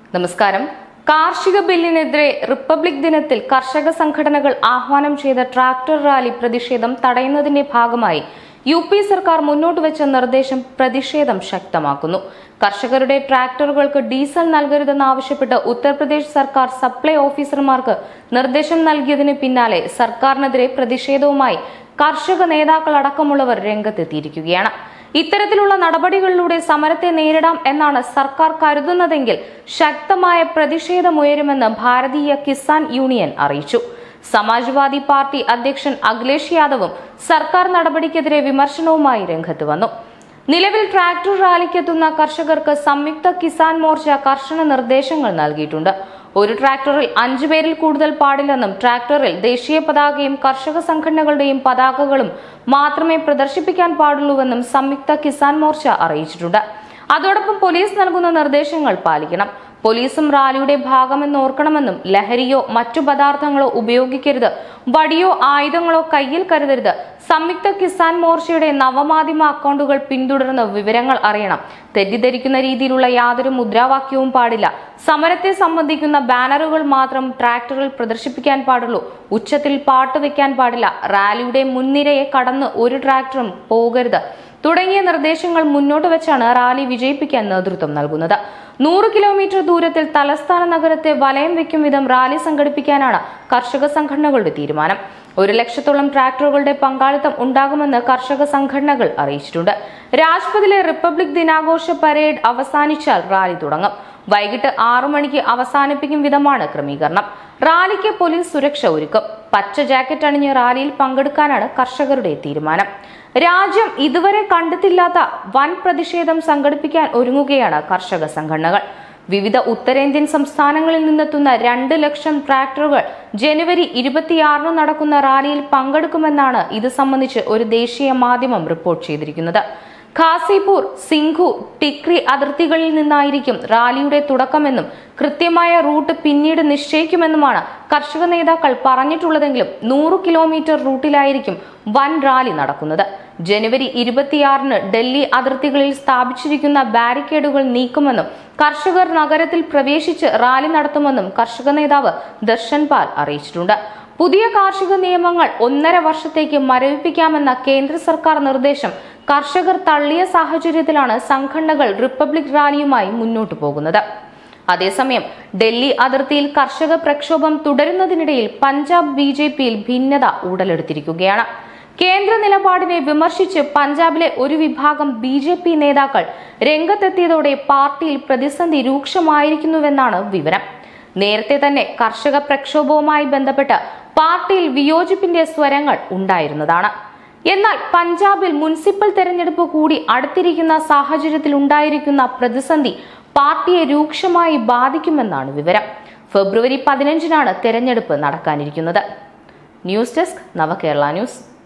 നമസ്കാരം കാർഷിക ബില്ലിനെതിരെ റിപ്പബ്ലിക് ദിനത്തിൽ കർഷക സംഘടനകൾ ആഹ്വാനം ചെയ്ത ട്രാക്ടർ റാലി പ്രതിഷേധം തടയുന്നതിന്റെ ഭാഗമായി യു പി സർക്കാർ മുന്നോട്ട് വെച്ച നിർദ്ദേശം പ്രതിഷേധം ശക്തമാക്കുന്നു കർഷകരുടെ ട്രാക്ടറുകൾക്ക് ഡീസൽ നൽകരുതെന്നാവശ്യപ്പെട്ട് ഉത്തർപ്രദേശ് സർക്കാർ സപ്ലൈ ഓഫീസർമാർക്ക് നിർദ്ദേശം നൽകിയതിന് പിന്നാലെ സർക്കാരിനെതിരെ പ്രതിഷേധവുമായി കർഷക നേതാക്കൾ അടക്കമുള്ളവർ രംഗത്തെത്തിയിരിക്കുകയാണ് ഇത്തരത്തിലുള്ള നടപടികളിലൂടെ സമരത്തെ നേരിടാം എന്നാണ് സർക്കാർ കരുതുന്നതെങ്കിൽ ശക്തമായ പ്രതിഷേധമുയരുമെന്ന് ഭാരതീയ കിസാൻ യൂണിയൻ അറിയിച്ചു സമാജ്വാദി പാർട്ടി അധ്യക്ഷൻ അഖിലേഷ് യാദവും സർക്കാർ നടപടിക്കെതിരെ വിമർശനവുമായി രംഗത്ത് വന്നു നിലവിൽ ട്രാക്ടർ റാലിക്കെത്തുന്ന കർഷകർക്ക് സംയുക്ത കിസാൻ മോർച്ച കർശന നിർദ്ദേശങ്ങൾ നൽകിയിട്ടുണ്ട് ഒരു ട്രാക്ടറിൽ അഞ്ചു പേരിൽ കൂടുതൽ പാടില്ലെന്നും ട്രാക്ടറിൽ ദേശീയ പതാകയും കർഷക സംഘടനകളുടെയും പതാകകളും മാത്രമേ പ്രദർശിപ്പിക്കാൻ പാടുള്ളൂവെന്നും സംയുക്ത കിസാൻ മോർച്ച അറിയിച്ചിട്ടുണ്ട് അതോടൊപ്പം പോലീസ് നൽകുന്ന നിർദ്ദേശങ്ങൾ പാലിക്കണം പോലീസും റാലിയുടെ ഭാഗമെന്ന് ഓർക്കണമെന്നും ലഹരിയോ മറ്റു പദാർത്ഥങ്ങളോ ഉപയോഗിക്കരുത് വടിയോ ആയുധങ്ങളോ കയ്യിൽ കരുതരുത് സംയുക്ത കിസാൻ മോർച്ചയുടെ നവമാധ്യമ അക്കൗണ്ടുകൾ പിന്തുടർന്ന് വിവരങ്ങൾ അറിയണം തെറ്റിദ്ധരിക്കുന്ന രീതിയിലുള്ള യാതൊരു മുദ്രാവാക്യവും പാടില്ല സമരത്തെ സംബന്ധിക്കുന്ന ബാനറുകൾ മാത്രം ട്രാക്ടറിൽ പ്രദർശിപ്പിക്കാൻ പാടുള്ളൂ ഉച്ചത്തിൽ പാട്ട് വെക്കാൻ പാടില്ല റാലിയുടെ മുൻനിരയെ കടന്ന് ഒരു ട്രാക്ടറും പോകരുത് തുടങ്ങിയ നിർദ്ദേശങ്ങൾ മുന്നോട്ട് വെച്ചാണ് റാലി വിജയിപ്പിക്കാൻ നേതൃത്വം നൽകുന്നത് നൂറ് കിലോമീറ്റർ ദൂരത്തിൽ തലസ്ഥാന നഗരത്തെ വലയം വെക്കും വിധം റാലി സംഘടിപ്പിക്കാനാണ് കർഷക സംഘടനകളുടെ തീരുമാനം ഒരു ലക്ഷത്തോളം ട്രാക്ടറുകളുടെ പങ്കാളിത്തം ഉണ്ടാകുമെന്ന് കർഷക സംഘടനകൾ അറിയിച്ചിട്ടുണ്ട് രാജ്പഥിലെ റിപ്പബ്ലിക് ദിനാഘോഷ പരേഡ് അവസാനിച്ചാൽ റാലി തുടങ്ങും വൈകിട്ട് ആറു മണിക്ക് അവസാനിപ്പിക്കും വിധമാണ് ക്രമീകരണം റാലിക്ക് പോലീസ് സുരക്ഷ ഒരുക്കും പച്ച ജാക്കറ്റ് അണിഞ്ഞ് റാലിയിൽ പങ്കെടുക്കാനാണ് കർഷകരുടെ തീരുമാനം രാജ്യം ഇതുവരെ കണ്ടെത്തില്ലാത്ത വൻ പ്രതിഷേധം സംഘടിപ്പിക്കാൻ ഒരുങ്ങുകയാണ് കർഷക സംഘടനകൾ വിവിധ ഉത്തരേന്ത്യൻ സംസ്ഥാനങ്ങളിൽ നിന്നെത്തുന്ന രണ്ട് ലക്ഷം ട്രാക്ടറുകൾ ജനുവരി ഇരുപത്തിയാറിന് നടക്കുന്ന റാലിയിൽ പങ്കെടുക്കുമെന്നാണ് ഇത് സംബന്ധിച്ച് ഒരു ദേശീയ മാധ്യമം റിപ്പോർട്ട് ചെയ്തിരിക്കുന്നത് ഖാസിപൂർ സിംഘു ടിക്രി അതിർത്തികളിൽ നിന്നായിരിക്കും റാലിയുടെ തുടക്കമെന്നും കൃത്യമായ റൂട്ട് പിന്നീട് നിശ്ചയിക്കുമെന്നുമാണ് കർഷക നേതാക്കൾ പറഞ്ഞിട്ടുള്ളതെങ്കിലും നൂറ് കിലോമീറ്റർ റൂട്ടിലായിരിക്കും വൻ റാലി നടക്കുന്നത് ജനുവരി ഇരുപത്തിയാറിന് ഡൽഹി അതിർത്തികളിൽ സ്ഥാപിച്ചിരിക്കുന്ന ബാരിക്കേഡുകൾ നീക്കുമെന്നും കർഷകർ നഗരത്തിൽ പ്രവേശിച്ച് റാലി നടത്തുമെന്നും കർഷക നേതാവ് ദർശൻ പാൽ അറിയിച്ചിട്ടുണ്ട് പുതിയ കാർഷിക നിയമങ്ങൾ ഒന്നര വർഷത്തേക്ക് മരവിപ്പിക്കാമെന്ന കേന്ദ്ര സർക്കാർ നിർദ്ദേശം കർഷകർ തള്ളിയ സാഹചര്യത്തിലാണ് സംഘടനകൾ റിപ്പബ്ലിക് റാലിയുമായി മുന്നോട്ടു പോകുന്നത് അതേസമയം ഡൽഹി അതിർത്തിയിൽ കർഷക പ്രക്ഷോഭം തുടരുന്നതിനിടയിൽ പഞ്ചാബ് ബി ജെ പിയിൽ ഭിന്നത ഉടലെടുത്തിരിക്കുകയാണ് കേന്ദ്ര നിലപാടിനെ വിമർശിച്ച് പഞ്ചാബിലെ ഒരു വിഭാഗം ബി ജെ പി നേതാക്കൾ രംഗത്തെത്തിയതോടെ പാർട്ടിയിൽ പ്രതിസന്ധി രൂക്ഷമായിരിക്കുന്നുവെന്നാണ് വിവരം നേരത്തെ തന്നെ കർഷക പ്രക്ഷോഭവുമായി ബന്ധപ്പെട്ട് പാർട്ടിയിൽ വിയോജിപ്പിന്റെ സ്വരങ്ങൾ ഉണ്ടായിരുന്നതാണ് എന്നാൽ പഞ്ചാബിൽ മുനിസിപ്പൽ തെരഞ്ഞെടുപ്പ് കൂടി അടുത്തിരിക്കുന്ന സാഹചര്യത്തിൽ ഉണ്ടായിരിക്കുന്ന പ്രതിസന്ധി പാർട്ടിയെ രൂക്ഷമായി ബാധിക്കുമെന്നാണ് വിവരം ഫെബ്രുവരി പതിനഞ്ചിനാണ് തെരഞ്ഞെടുപ്പ് നടക്കാനിരിക്കുന്നത് ന്യൂസ് ഡെസ്ക് നവകേരള ന്യൂസ്